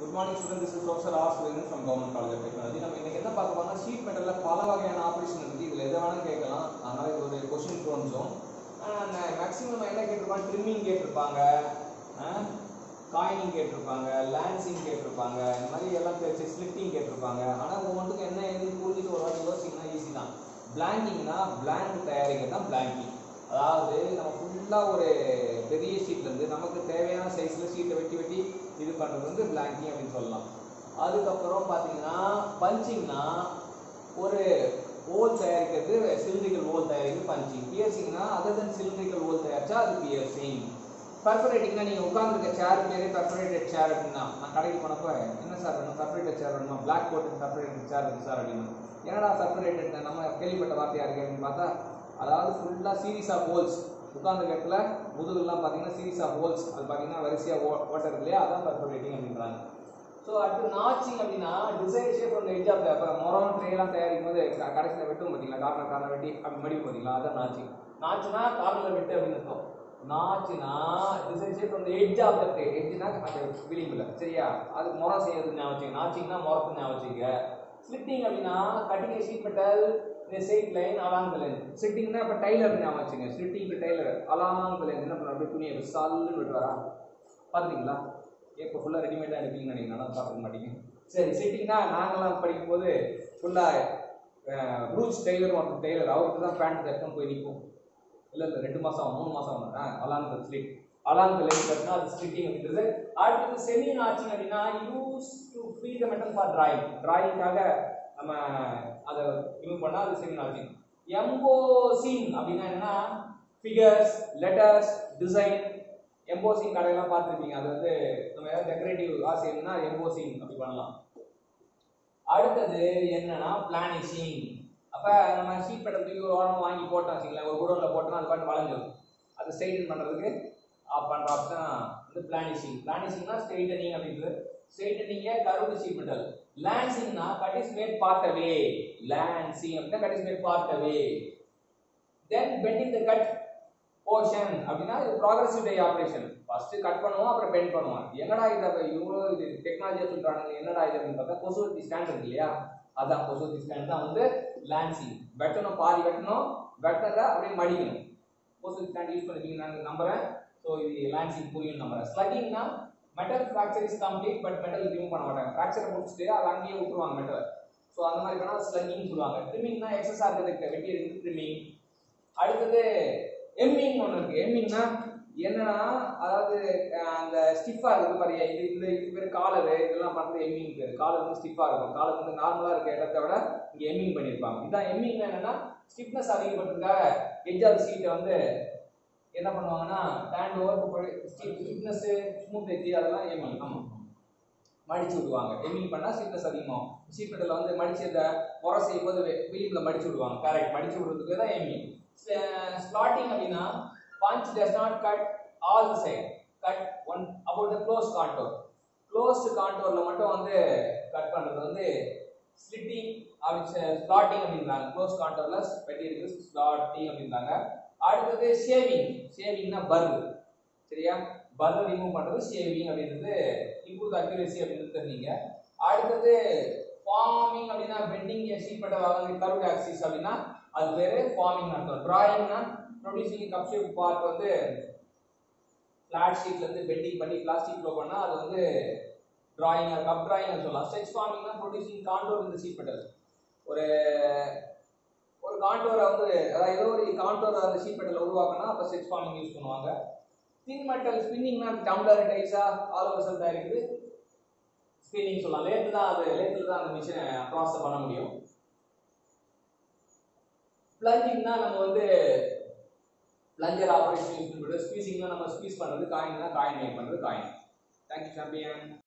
good morning student this is professor R Surendran from government college of technology நம்ம இன்னைக்கு என்ன பார்க்க போறோம்னா ஷீட் மெட்டலில் பல வகையான ஆப்ரேஷன் இருக்குது இதில் எதை வேணாலும் கேட்கலாம் அதனால இது ஒரு கொஷின் ப்ரோன் ஜோன் மேக்ஸிமம் என்ன கேட்டிருப்பாங்க ட்ரிம்மிங் கேட்டிருப்பாங்க காயினிங் கேட்டிருப்பாங்க லான்சிங் கேட்டிருப்பாங்க இந்த மாதிரி எல்லாம் தெரிச்சு ஸ்லிப்பிங் கேட்டிருப்பாங்க ஆனால் ஒவ்வொன்றுக்கும் என்ன எதுன்னு புரிஞ்சுட்டு ஒரு வாட்டி யோசிங்கன்னா ஈஸி தான் பிளாங்கிங்னா பிளாங்க் தயாரிக்கிறது தான் பிளாங்கிங் அதாவது நம்ம ஃபுல்லாக ஒரு பெரிய ஷீட்லேருந்து நமக்கு தேவையான சைஸில் ஷீட்டை வெட்டி வெட்டி இது பண்ணுறது வந்து பிளாங்கிங் அப்படின்னு சொல்லலாம் அதுக்கப்புறம் பார்த்தீங்கன்னா பஞ்சிங்னா ஒரு ஓல் தயாரிக்கிறது சிலிண்ட்ரிக்கல் ஓல் தயாரிக்கிறது பஞ்சிங் பியர்சிங்னா அதர் தென் சிலிண்ட்ரிக்கல் ஓல் தயாரிச்சா அது பியர்சிங் பர்ஃபரேட்டிங்னா நீங்கள் உட்காந்துருக்க சேர் பேரே பர்ஃபரேட்டட் சேர் அப்படின்னா நான் கடைக்கு போனப்போ என்ன சார் வேணும் பர்ஃபரேட்டட் சேர் வேணுமா பிளாக் போர்ட் பர்ஃபரேட்டட் சேர் இருக்கு சார் அப்படின்னா என்னடா பர்ஃபரேட்டட் நம்ம கேள்விப்பட்ட வார்த்தையா இருக்கு அப்படின்னு பார்த்தா அதாவது ஃபுல்லாக சீரீஸ் ஆஃப் ஹோல்ஸ் உட்கார்ந்த இடத்துல முதுகுலாம் பார்த்தீங்கன்னா சீரீஸ் ஆஃப் ஹோல்ஸ் அது பார்த்தீங்கன்னா வரிசையாக ஓ ஓட்டர் இருக்கு இல்லையா அதான் பர்ஃபரேட்டிங் அப்படின்றாங்க ஸோ அடுத்து நாச்சிங் அப்படின்னா டிசைன் ஷேப் அந்த எட்ஜ் ஆஃப் அப்புறம் மரம் ட்ரேலாம் தயாரிக்கும் போது க- கடைசியில் வெட்டும் பார்த்தீங்களா கார்னர் கார்னர் வெட்டி அப்படி மடிப்பு பார்த்தீங்களா அதான் நாச்சிங் நாச்சுனா கார்னரில் வெட்டு அப்படின்னு அர்த்தம் நாச்சுனா டிசைன் ஷேப் அந்த எட்ஜ் ஆஃப் த ட்ரே எட்ஜ்னா அந்த விளிம்புல சரியா அது முறம் செய்யறது ஞாபகம் வச்சுங்க நாச்சிங்னா முறத்து ஞாபகம் வச்சுங்க ஸ்லிட்டிங் அப்படின்னா கட்டிங் ஷீட் மெட்டல் இந்த side line along the line ஸ்லிட்டிங்னா இப்போ டைலர் ஞாபகம் வச்சுங்க slitting tailor along the line என்ன பண்ணுறோம் அப்படியே துணியை அப்படி சால்லுன்னு விட்டுவாரா பார்த்துட்டீங்களா இப்போ ஃபுல்லாக ரெடிமேடாக எடுப்பீங்கன்னு நினைக்கிறேன் ஆனால் சாப்பிட மாட்டீங்க சரி சிட்டிங்னா நாங்களாம் படிக்கும்போது ஃபுல்லாக ப்ரூச் டெய்லர் ஒருத்தர் டெய்லர் அவருக்கு தான் பேண்ட் தைக்கணும் போய் நிற்கும் இல்லை இல்லை ரெண்டு மாதம் ஆகும் மூணு மாதம் ஆகும் ஆ along the slit along the line கட்டினா அது ஸ்லிட்டிங் அப்படின்றது அடுத்தது செமி நாச்சிங் அப்படின்னா use to free the metal for drawing டிராயிங்காக நம்ம அதை ரிமூவ் பண்ணால் அது செமி நாச்சிங் எம்போசிங் அப்படின்னா என்னன்னா ஃபிகர்ஸ் லெட்டர்ஸ் டிசைன் எம்போசிங் கடையெல்லாம் பார்த்துருப்பீங்க அது வந்து நம்ம ஏதாவது டெக்கரேட்டிவ் ஆசைன்னா எம்போசிங் அப்படி பண்ணலாம் அடுத்தது என்னன்னா பிளானிஷிங் அப்ப நம்ம ஷீட் பேட்டர் தூக்கி ஒரு ஓரம் வாங்கி போட்டோம் வச்சுங்களேன் ஒரு குடோன்ல போட்டோம்னா அது பாட்டு வளைஞ்சிடும் அது ஸ்ட்ரைட்டன் பண்றதுக்கு ஆஃப் பண்ற ஆப்ஷன் வந்து பிளானிஷிங் பிளானிஷிங்னா ஸ்ட்ரைட்டனிங் அப்படின்றது ஸ்ட்ரைட்டனிங்க கருவு ஷீட் மெட்டல் லான்சிங்னா cut is made part away lancing அப்படின்னா cut is made part away then bending the cut portion அப்படின்னா இது progressive die operation first cut பண்ணுவோம் அப்புறம் பெண்ட் பண்ணுவோம் என்னடா இது அப்ப இவ்வளோ இது டெக்னாலஜியா சொல்றாங்க என்னடா இது அப்படின்னு பார்த்தா கொசுவத்தி ஸ்டாண்ட் இருக்கு இல்லையா அதான் கொசுவத்தி ஸ்டாண்ட் தான் வந்து லான்சிங் வெட்டணும் பாதி வெட்டணும் வெட்டதை அப்படியே மடிக்கணும் கொசுவத்தி ஸ்டாண்ட் யூஸ் பண்ணிருக்கீங்க நான் நம்புறேன் ஸோ இது லான்சிங் புரியும் நம்புறேன் ஸ்லக்கிங்னா metal fracture is complete but metal remove பண்ண மாட்டாங்க ஃப்ராக்சரை முடிச்சுட்டு அதை அங்கேயே விட்டுருவாங்க மெட்டல் ஸோ அந்த மாதிரி பண்ணால் ஸ்லக்கிங் சொல்லுவாங்க ட்ரிம்மிங்னா எக்ஸஸ் ஆகிறதுக்கு வெட்டி எடுத்து ட்ரிம்மிங் அடுத்தது எம்மிங் ஒன்று இருக்கு எம்மிங்னா என்னன்னா அதாவது அஹ், அந்த ஸ்டிஃபா இருக்கு பாருங்க இது இந்த இது பேர் காலர் இதெல்லாம் பண்றது எம்மிங் பேர் காலர் வந்து ஸ்டிஃபா இருக்கும் காலர் வந்து நார்மலா இருக்க இடத்த விட இங்க எம்மிங் பண்ணியிருப்பாங்க இதான் எம்மிங் என்னன்னா ஸ்டிஃப்னஸ் அதிகப்படுறதுக்காக எட்ஜ் ஆஃப் சீட்டை வந்து என்ன பண்ணுவாங்கன்னா tend over stiffness smooth edge அதெல்லாம் எம்மிங் ஆமா மடிச்சு விடுவாங்க எம்மிங் பண்ணா ஸ்டிஃப்னஸ் அதிகமாகும் ஷீட் மெட்டல் வந்து மடிச்சு இந்த முறை செய்யும் போது விளிம்புல மடிச்சு விடுவாங்க கரெக்ட் மடிச்சு விடுறதுக்கு தான் எம்மிங் ஸ்லாட்டிங் அப்படின்னா punch does not cut all the side cut one about the close contour closed கான்டோர்ல மட்டும் வந்து கட் பண்றது வந்து ஸ்லிட்டிங் அப்படி ஸ்லாட்டிங் அப்படின்றாங்க க்ளோஸ் கான்டோர்ல வெட்டி இருக்கு ஸ்லாட்டிங் அப்படின்றாங்க அடுத்தது ஷேவிங் ஷேவிங்னா பர் சரியா பர் ரிமூவ் பண்றது ஷேவிங் அப்படின்றது இம்ப்ரூவ் அக்யூரேசி அப்படின்றது தெரிஞ்சீங்க அடுத்தது ஃபார்மிங் அப்படின்னா பெண்டிங் ஷீட் பட்ட வந்து கர்வ் ஆக்சிஸ் அப்படின்னா அது பேரு ஃபார்மிங் அர்த்தம் டிராயிங்னா ப்ரொடியூசிங் கப் ஷேப் பார்ட் வந்து ஃபிளாட் ஷீட்ல இருந்து பெண்டிங் பண்ணி பிளாஸ்டிக் க்ளோ பண்ணா அது வந்து டிராயிங் கப் டிராயிங் சொல்லலாம் ஸ்ட்ரெச் ஃபார்மிங்னா ப்ரொடியூசிங் காண்டோர் இந்த ஷீட் மெட்டல் ஒரு ஒரு காண்டோரை வந்து அதாவது ஏதோ ஒரு காண்டோர் அந்த ஷீட் மெட்டல் உருவாக்கினா அப்போ ஸ்ட்ரெச் ஃபார்மிங் யூஸ் பண்ணுவாங்க தின் மெட்டல் ஸ்பின்னிங்னா டம்ளர் டைஸா ஆல் ஓவர் தயாரிக்குது ஸ்பின்னிங் சொல்லலாம் லேத்து தான் அது லேத்தில் தான் அந்த மிஷினை ப்ராசஸ் பண்ண முடியும் பிளஞ்சிங்னா நம்ம வந்து பிளஞ்சர் ஆப்ரேஷன் யூஸ் பண்ணுறது ஸ்பீசிங்னா நம்ம ஸ்பீஸ் பண்ணுறது காயின்னா காயின் மேக் பண்ணுறது காயின் தேங்க்யூ சாம்பியன்